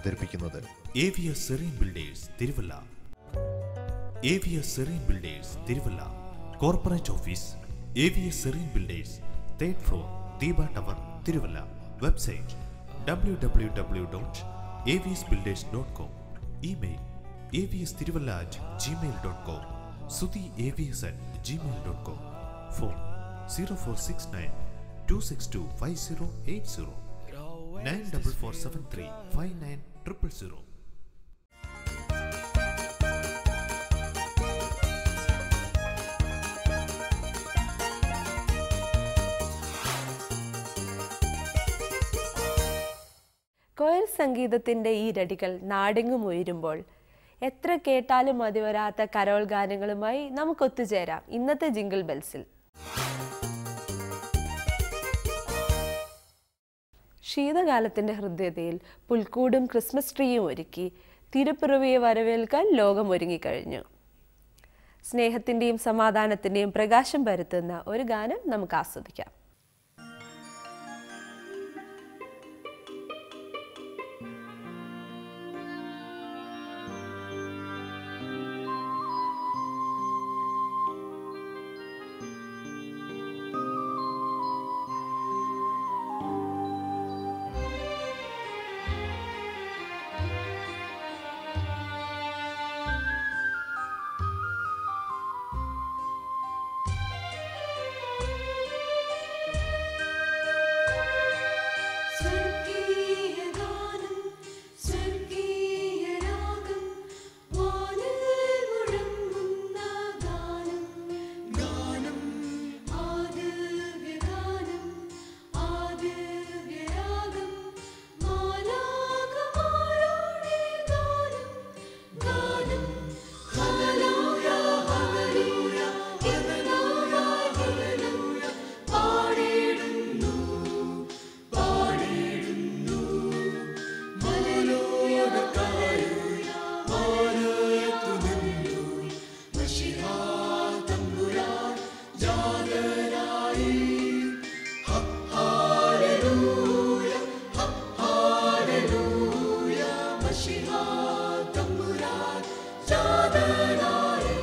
അവതരിപ്പിക്കുന്നത് A V S Serene Builders Thiruvalla A V S Serene Builders Thiruvalla corporate office A V S Serene Builders third floor Deepa tower Thiruvalla website W W W dot A V S builders dot com email A V S Thiruvalla at Gmail dot com Suthi A V S at Gmail dot com phone zero four six nine two six two five zero eight zero nine double four seven three five nine triple zero Koyal സംഗീതത്തിൻ്റെ ഈ രടികൾ നാടെങ്ങും ഉയരുമ്പോൾ എത്ര കേട്ടാലും മതി വരാത്ത Carol ഗാനങ്ങളുമായി നമുക്ക് ഒത്തുചേരാം ഇന്നത്തെ ജിംഗിൾ ബെൽസിൽ ശീതകാലത്തിന്റെ ഹൃദയതയിൽ പുൽക്കൂടും ക്രിസ്മസ് ട്രീയും ഒരുക്കി തിരുപ്പിറവിയെ വരവേൽക്കാൻ ലോകം ഒരുങ്ങിക്കഴിഞ്ഞു സ്നേഹത്തിന്റെയും സമാധാനത്തിന്റെയും പ്രകാശം പരത്തുന്ന ഒരു ഗാനം നമുക്ക് ആസ്വദിക്കാം സ്വർഗീയഗാനം സ്വർഗീയരാഗം വാനിൽ മുഴങ്ങുന്ന ഗാനം ഗാനം ആദിവ്യഗാനം ആദിവ്യരാഗം മാലാഖമാരുടെ ഗാനം ഗാനം ഹല്ലേലൂയ ഹല്ലേലൂയ ഹല്ലേലൂയ ഹല്ലേലൂയ പാടിടുന്നു പാടിടുന്നു മലയോടക്കായി മാനത്തു നിന്നു മഷിഹാ തമ്പുരാൻ ജാതരായി ഹ, ഹല്ലേലൂയ ഹ, ഹല്ലേലൂയ മഷിഹാ തമ്പുരാൻ ജാതരായി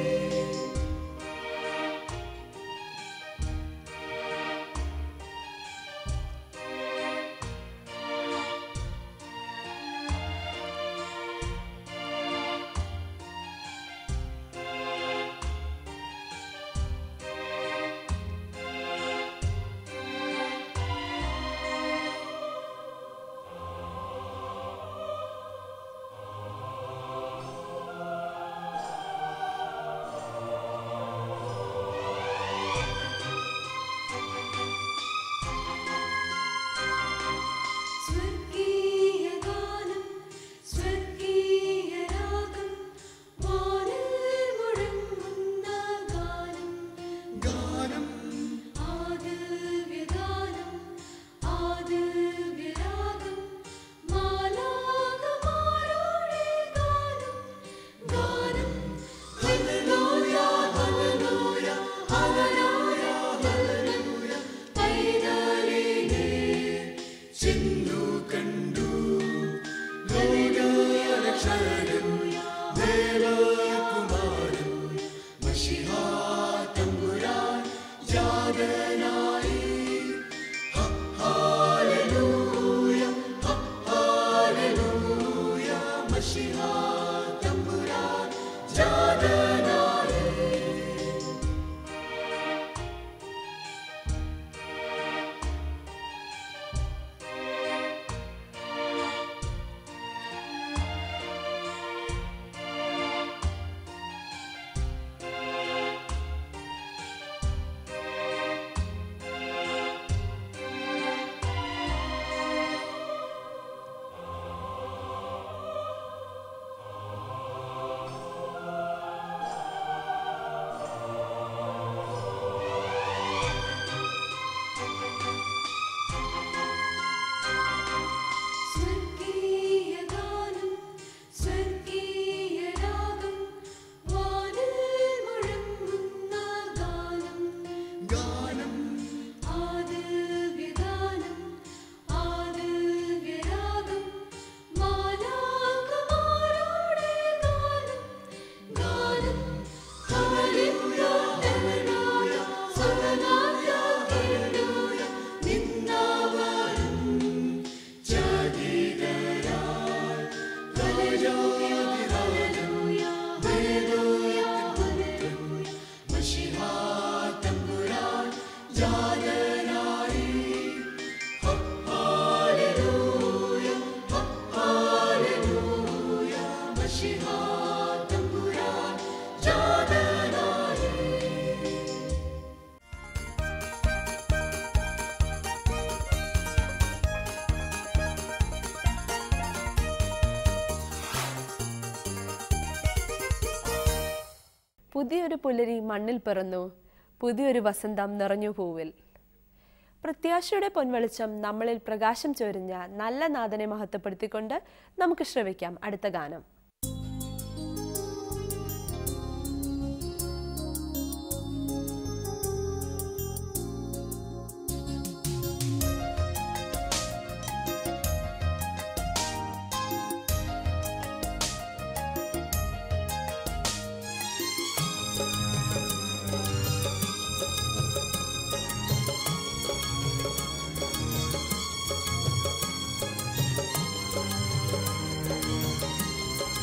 സ്വർഗീയഗാനം സ്വർഗീയരാഗം വാനിൽ മുഴങ്ങുന്ന ഗാനം ഗാനം ആദിവ്യഗാനം ആദിവ്യരാഗം മാലാഖമാരുടെ ഗാനം ഗാനം ഹല്ലേലൂയ ഹല്ലേലൂയ ഹല്ലേലൂയ ഹല്ലേലൂയ പൈതലിനെ ചിന്നു കണ്ടു ലോകരക്ഷകൻ ദേവകുമാരൻ മഷിഹാ തമ്പുരാൻ ജാതനായി ഹ, ഹല്ലേലൂയ ഹ, ഹല്ലേലൂയ മഷിഹാ തമ്പുരാൻ ജാതനായി പുതിയൊരു പുലരി മണ്ണിൽ പിറന്നു പുതിയൊരു വസന്തം നിറഞ്ഞു പൂവിൽ പ്രത്യാശയുടെ പൊൻവെളിച്ചം നമ്മളിൽ പ്രകാശം ചൊരിഞ്ഞ നല്ല നാഥനെ മഹത്വപ്പെടുത്തിക്കൊണ്ട് നമുക്ക് ശ്രവിക്കാം അടുത്ത ഗാനം യേശുവേ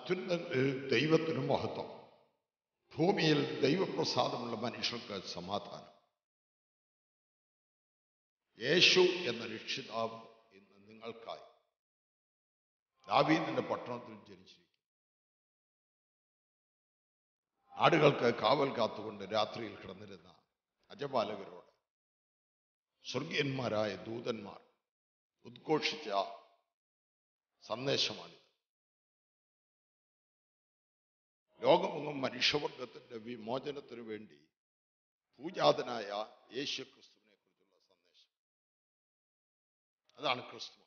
അത്യുന്നതങ്ങളിൽ ദൈവത്തിന് മഹത്വം ഭൂമിയിൽ ദൈവപ്രസാദമുള്ള മനുഷ്യർക്ക് സമാധാനം യേശു എന്ന രക്ഷിതാവ് ഇന്ന് നിങ്ങൾക്കായി ദാവീദിന്റെ പട്ടണത്തിൽ ജനിച്ചിരിക്കുന്നു ആടുകൾക്ക് കാവൽ കാത്തുകൊണ്ട് രാത്രിയിൽ കിടന്നിരുന്ന അജപാലകരോട് സ്വർഗീയന്മാരായ ദൂതന്മാർ ഉദ്ഘോഷിച്ച സന്ദേശമാണിത് ലോകമെങ്ങും മനുഷ്യവർഗത്തിന്റെ വിമോചനത്തിനു വേണ്ടി പൂജാതനായ യേശു ക്രിസ്തുവിനെ കുറിച്ചുള്ള സന്ദേശം അതാണ് ക്രിസ്തുമസ്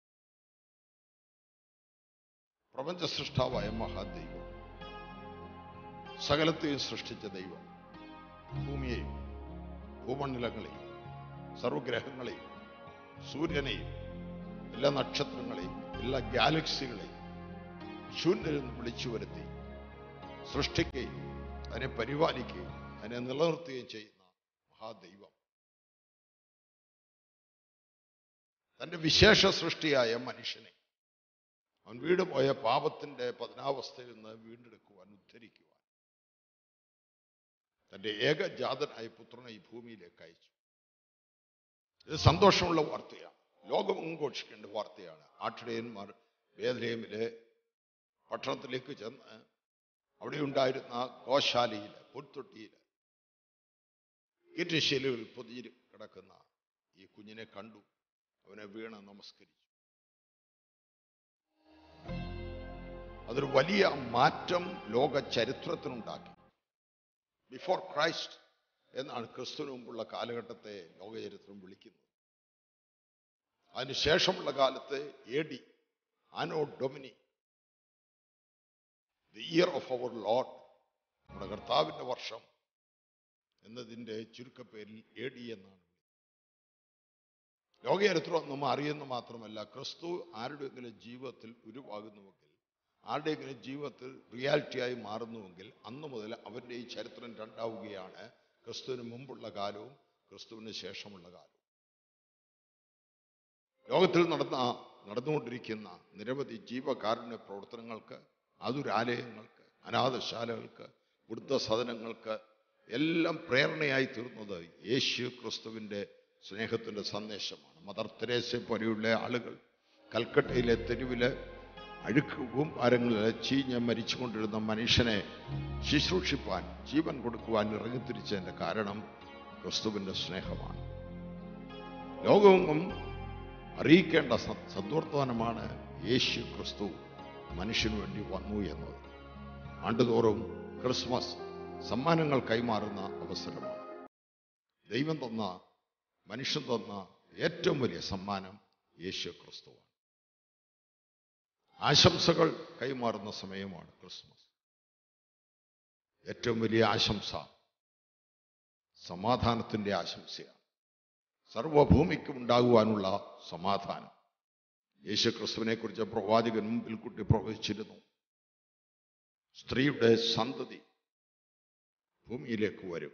പ്രപഞ്ച സൃഷ്ടാവായ മഹാദൈവം സകലത്തെയും സൃഷ്ടിച്ച ദൈവം ഭൂമിയെയും ഭൂമണ്ഡലങ്ങളെയും സർവഗ്രഹങ്ങളെയും സൂര്യനെയും എല്ലാ നക്ഷത്രങ്ങളെയും എല്ലാ ഗാലക്സികളെയും ശൂന്യരിൽ നിന്ന് വിളിച്ചു വരുത്തി സൃഷ്ടിക്കുകയും അതിനെ പരിപാലിക്കുകയും അതിനെ നിലനിർത്തുകയും ചെയ്യുന്ന മഹാദൈവം തന്റെ വിശേഷ സൃഷ്ടിയായ മനുഷ്യനെ അവൻ വീട് പോയ പാപത്തിന്റെ പതനാവസ്ഥയിൽ നിന്ന് വീണ്ടെടുക്കുവാൻ ഉദ്ധരിക്കുവാൻ തന്റെ ഏകജാതനായ പുത്രനെ ഈ ഭൂമിയിലേക്ക് അയച്ചു ഇത് സന്തോഷമുള്ള വാർത്തയാണ് ലോകം ഘോഷിക്കേണ്ട വാർത്തയാണ് ആട്ടിടയന്മാർ വേദനയിലെ പട്ടണത്തിലേക്ക് ചെന്ന് അവിടെ ഉണ്ടായിരുന്ന ഗോശാലയിൽ പുൽത്തൊട്ടിയിൽ കീറ്റശീലുകൾ പൊതിയിൽ കിടക്കുന്ന ഈ കുഞ്ഞിനെ കണ്ടു അവനെ വീണ് നമസ്കരിച്ചു അതൊരു വലിയ മാറ്റം ലോക ചരിത്രത്തിനുണ്ടാക്കി ബിഫോർ ക്രൈസ്റ്റ് എന്നാണ് ക്രിസ്തുവിന് മുമ്പുള്ള കാലഘട്ടത്തെ ലോകചരിത്രം വിളിക്കുന്നത് അതിനുശേഷമുള്ള കാലത്ത് A D anno domini the year of our lord നമ്മുടെ കർത്താവിന്റെ വർഷം എന്നതിൻ്റെ ചുരുക്കപ്പേരിൽ എ ഡി എന്നാണ് ലോകചരിത്രം ഒന്നും അറിയുന്ന മാത്രമല്ല ക്രിസ്തു ആരുടെയെങ്കിലും ജീവിതത്തിൽ ഉരുവാകുന്നുവെങ്കിൽ ആരുടെയെങ്കിലും ജീവിതത്തിൽ റിയാലിറ്റിയായി മാറുന്നുവെങ്കിൽ അന്നു മുതൽ അവരുടെ ഈ ചരിത്രം രണ്ടാവുകയാണ് ക്രിസ്തുവിന് മുമ്പുള്ള കാലവും ക്രിസ്തുവിന് ശേഷമുള്ള കാലവും ലോകത്തിൽ നടന്ന നടന്നുകൊണ്ടിരിക്കുന്ന നിരവധി ജീവകാരുണ്യ പ്രവർത്തനങ്ങൾക്ക് ആതുരാലയങ്ങൾക്ക് അനാഥശാലകൾക്ക് വൃദ്ധസദനങ്ങൾക്ക് എല്ലാം പ്രേരണയായി തീർന്നത് യേശു ക്രിസ്തുവിൻ്റെ സ്നേഹത്തിൻ്റെ സന്ദേശമാണ് മദർ തെരേസെ പോലെയുള്ള ആളുകൾ കൽക്കട്ടയിലെ തെരുവില് അഴുക്ക് കൂമ്പാരങ്ങളിൽ ചീഞ്ഞ് മരിച്ചുകൊണ്ടിരുന്ന മനുഷ്യനെ ശുശ്രൂഷിപ്പാൻ ജീവൻ കൊടുക്കുവാൻ ഇറങ്ങിത്തിരിച്ചതിൻ്റെ കാരണം ക്രിസ്തുവിൻ്റെ സ്നേഹമാണ് ലോകമെങ്ങും അറിയിക്കേണ്ട സ- സദ്വർത്തമാനമാണ് യേശു ക്രിസ്തു മനുഷ്യന് വേണ്ടി വന്നു എന്നത് ആണ്ടുതോറും ക്രിസ്മസ് സമ്മാനങ്ങൾ കൈമാറുന്ന അവസരമാണ് ദൈവം തന്ന മനുഷ്യൻ തന്ന ഏറ്റവും വലിയ സമ്മാനം യേശു ക്രിസ്തുവാണ് ആശംസകൾ കൈമാറുന്ന സമയമാണ് ക്രിസ്മസ് ഏറ്റവും വലിയ ആശംസ സമാധാനത്തിൻ്റെ ആശംസയാണ് സർവഭൂമിക്കും ഉണ്ടാകുവാനുള്ള സമാധാനം യേശു ക്രിസ്തുവിനെ കുറിച്ച് പ്രവാചകൻ മുമ്പിൽ കുട്ടി പ്രവചിച്ചിരുന്നു സ്ത്രീയുടെ സന്തതി ഭൂമിയിലേക്ക് വരും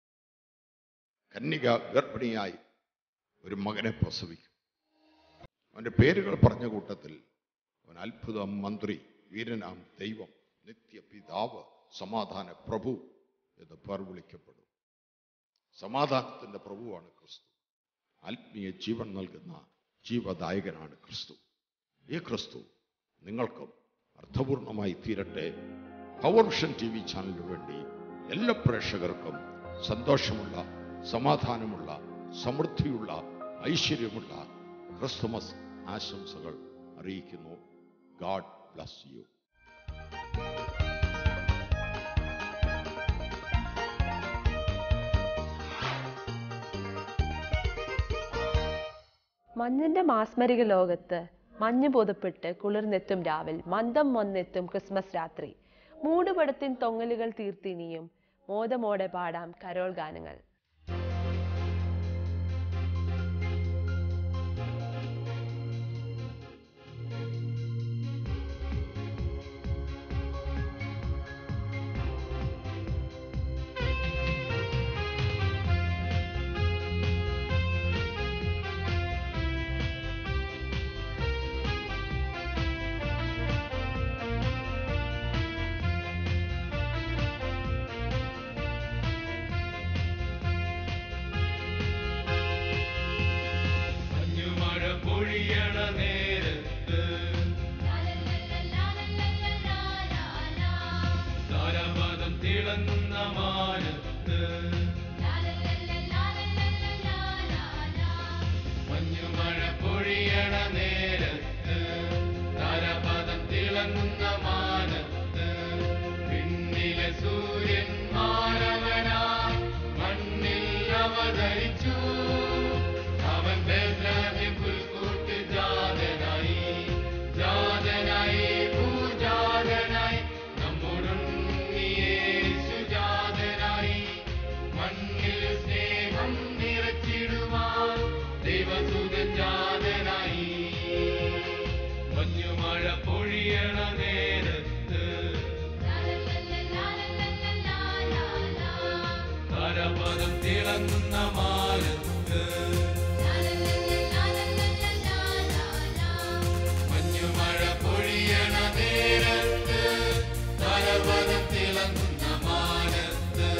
കന്യക ഗർഭിണിയായി ഒരു മകനെ പ്രസവിക്കും അവന്റെ പേരുകൾ പറഞ്ഞ കൂട്ടത്തിൽ അവൻ അത്ഭുത മന്ത്രി വീരനാം ദൈവം നിത്യപിതാവ് സമാധാന പ്രഭു എന്ന് പേർ വിളിക്കപ്പെടും സമാധാനത്തിന്റെ പ്രഭുവാണ് ക്രിസ്തു ആത്മീയ ജീവൻ നൽകുന്ന ജീവദായകനാണ് ക്രിസ്തു ഈ ക്രിസ്തു നിങ്ങൾക്കും അർത്ഥപൂർണമായി തീരട്ടെ പവർഷൻ ടി വി ചാനലിന് വേണ്ടി എല്ലാ പ്രേക്ഷകർക്കും സന്തോഷമുള്ള സമാധാനമുള്ള സമൃദ്ധിയുള്ള ഐശ്വര്യമുള്ള ക്രിസ്തുമസ് ആശംസകൾ അറിയിക്കുന്നു ഗാഡ് ബ്ലസ് യു മഞ്ഞിന്റെ മാസ്മരിക ലോകത്ത് മഞ്ഞ് പൊതപ്പെട്ട് കുളിർന്നെത്തും രാവിൽ മന്ദം വന്നെത്തും ക്രിസ്മസ് രാത്രി മൂടുപടത്തിൻ തൊങ്ങലുകൾ തീർത്തിനിയും മോദമോടെ പാടാം കരോൾ ഗാനങ്ങൾ തിളങ്ങുന്ന മാനത്ത് പിന്നിലെ സൂര്യൻ മാനവനായി മണ്ണിൽ അവതരിച്ചു അവൻ ബേത്ലഹേം പുൽക്കൂട്ട് ജാതനായി ജാതനായി ഭൂജാതനായി നമ്മുടുണ്ണിയേശു ജാതനായി മണ്ണിൽ സ്നേഹം നിറച്ചിടുവാൻ ദൈവസുതൻ ജാതനായി മഞ്ഞുമഴ പൊഴിയണ നേരത്ത് പരപദം തിളങ്ങുന്ന മാനത്ത് മഞ്ഞുമഴ പൊഴിയണ നേരത്ത് പരപദം തിളങ്ങുന്ന മാനത്ത്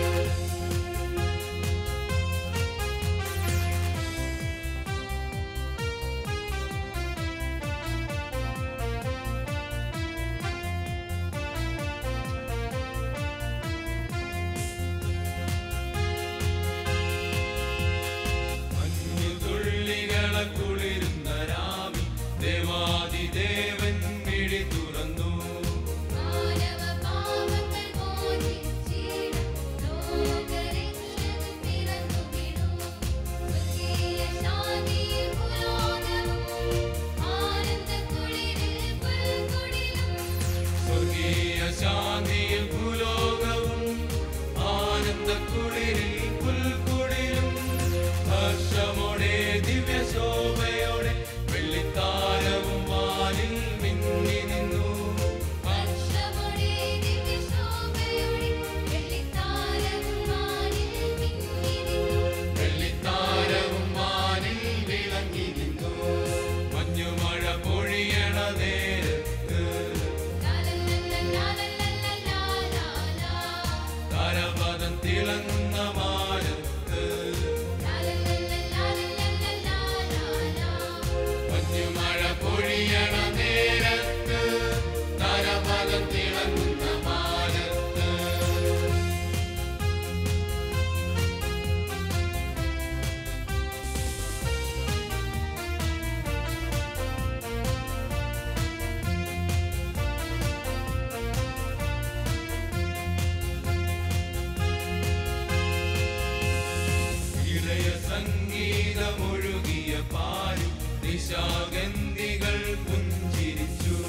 മഞ്ഞുതുള്ളികളെ കുളിരുന്ന രാവി ദേവാദിദേവൻ മിഴി തുറന്നു സ്വർഗീയ ശാന്തിയിൽ ഭൂലോകവും ആനന്ദ കുളിരിൽ പുൽക്കുടിലും ഹർഷമോടെ ദിവ്യശോഭയോടെ വെള്ളിത്താരവും വാനിൽ മിന്നി നിന്നു വെള്ളിത്താരവും വാനിൽ വിളങ്ങി നിന്നു മഞ്ഞുമഴ പൊഴിയണ നേരത്ത് താരപദം തിളങ്ങുന്ന മാനത്ത് മഞ്ഞുമഴ പൊഴിയണ നേരത്ത് താരപദം തിളങ്ങുന്ന മാനത്ത് ഇളയ സംഗീതമൊഴുകിയ പാലിൽ നിശാഗന്ധികൾ പുഞ്ചിരിച്ചു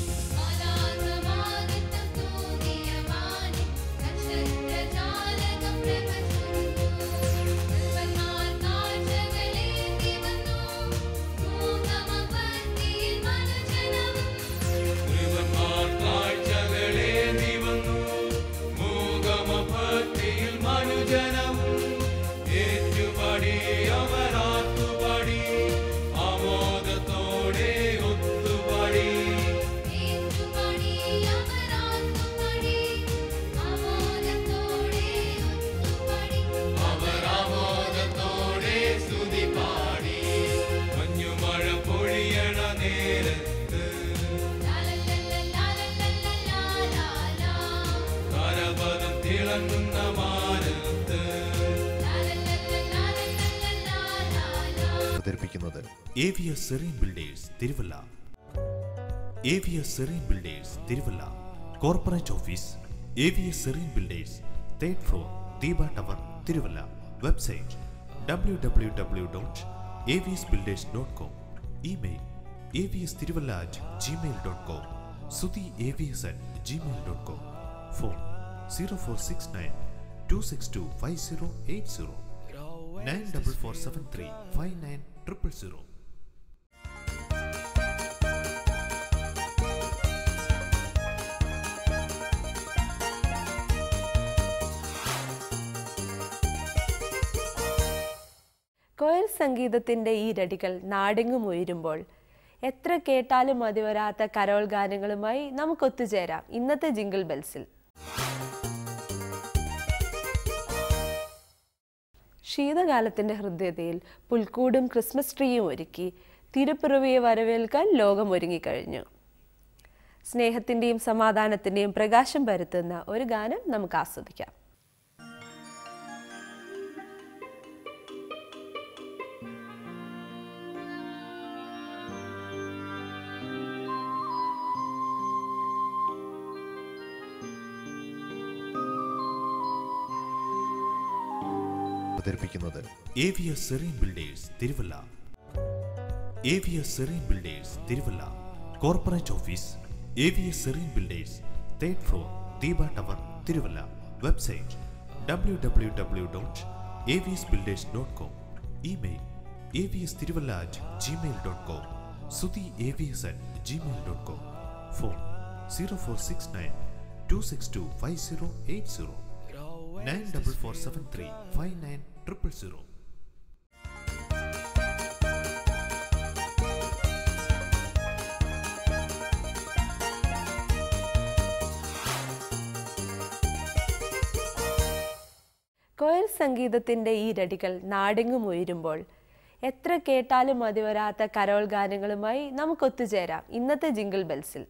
കൃപന്മാർ കാഴ്ചകളേന്തി വന്നു മൂകമഭക്തിയിൽ മനുജനവും ഏറ്റുപാടി അവരാത്തുപാടി ആമോദത്തോടെ ഒത്തുപാടി അവർ ആമോദത്തോടെ സ്തുതി പാടി മഞ്ഞുമഴ പൊഴിയണ നേരത്ത് താരപദം തിളങ്ങുന്ന മാനത്ത് അവതരിപ്പിക്കുന്നത് A V S Serene Builders Thiruvalla A V S Serene Builders Thiruvalla corporate office A V S Serene Builders third floor Deepa tower Thiruvalla website W W W dot A V S builders dot com email A V S Thiruvalla at Gmail dot com Suthi A V S at Gmail dot com phone zero four six nine two six two five zero eight zero nine double four seven three five nine triple zero Koyal സംഗീതത്തിൻ്റെ ഈ രടികൾ നാടെങ്ങും ഉയരുമ്പോൾ എത്ര കേട്ടാലും മതി വരാത്ത Carol ഗാനങ്ങളുമായി നമുക്ക് ഒത്തുചേരാം ഇന്നത്തെ ജിംഗിൾ ബെൽസിൽ ശീതകാലത്തിന്റെ ഹൃദയതയിൽ പുൽക്കൂടും ക്രിസ്മസ് ട്രീയും ഒരുക്കി തിരുപ്പിറവിയെ വരവേൽക്കാൻ ലോകം ഒരുങ്ങിക്കഴിഞ്ഞു സ്നേഹത്തിന്റെയും സമാധാനത്തിന്റെയും പ്രകാശം പരത്തുന്ന ഒരു ഗാനം നമുക്ക് ആസ്വദിക്കാം അവതരിപ്പിക്കുന്നത് A V S Serene Builders Thiruvalla A V S Serene Builders Thiruvalla corporate office A V S Serene Builders third floor Deepa tower Thiruvalla website W W W dot A V S builders dot com email A V S Thiruvalla at Gmail dot com Suthi A V S at Gmail dot com phone zero four six nine two six two five zero eight zero nine double four seven three five nine triple zero Koyal സംഗീതത്തിന്റെ ഈ രടികൾ നാടെങ്ങും ഉയരുമ്പോൾ എത്ര കേട്ടാലും മതിവരാത്ത Carol ഗാനങ്ങളുമായി നമുക്ക് ഒത്തുചേരാം ഇന്നത്തെ jingle ബെൽസിൽ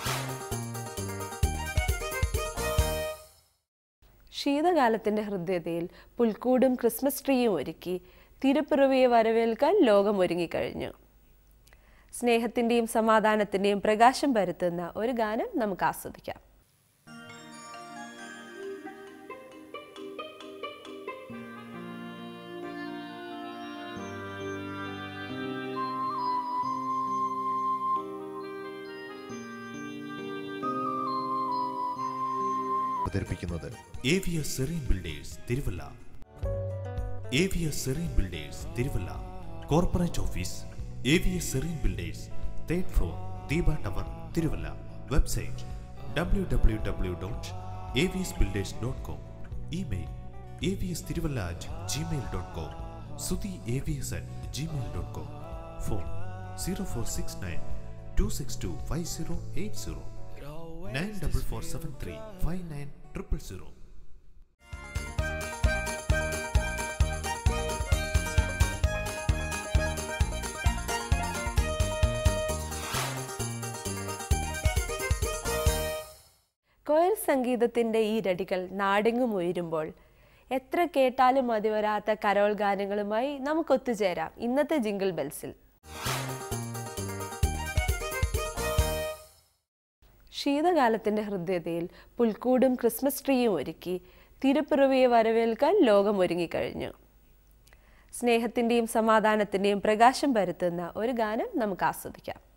ശീതകാലത്തിന്റെ ഹൃദയതയിൽ പുൽക്കൂടും Christmas ട്രീയും ഒരുക്കി തിരുപ്പിറവിയെ വരവേൽക്കാൻ ലോകം ഒരുങ്ങിക്കഴിഞ്ഞു സ്നേഹത്തിന്റെയും സമാധാനത്തിന്റെയും പ്രകാശം പരത്തുന്ന ഒരു ഗാനം നമുക്ക് ആസ്വദിക്കാം അവതരിപ്പിക്കുന്നത് A V S Serene Builders Thiruvalla A V S Serene Builders Thiruvalla corporate office A V S Serene Builders third floor Deepa tower Thiruvalla website W W W dot A V S builders dot com email A V S Thiruvalla at Gmail dot com Suthi A V S at Gmail dot com phone zero four six nine two six two five zero eight zero nine double four seven three five nine triple zero Koyal സംഗീതത്തിന്റെ ഈ രടികൾ നാടെങ്ങും ഉയരുമ്പോൾ എത്ര കേട്ടാലും മതിവരാത്ത Carol ഗാനങ്ങളുമായി നമുക്ക് ഒത്തുചേരാം ഇന്നത്തെ jingle ബെൽസിൽ ശീതകാലത്തിന്റെ ഹൃദയതയിൽ പുൽക്കൂടും Christmas ട്രീയും ഒരുക്കി തിരുപ്പിറവിയെ വരവേൽക്കാൻ ലോകം ഒരുങ്ങിക്കഴിഞ്ഞു സ്നേഹത്തിന്റെയും സമാധാനത്തിന്റെയും പ്രകാശം പരത്തുന്ന ഒരു ഗാനം നമുക്ക് ആസ്വദിക്കാം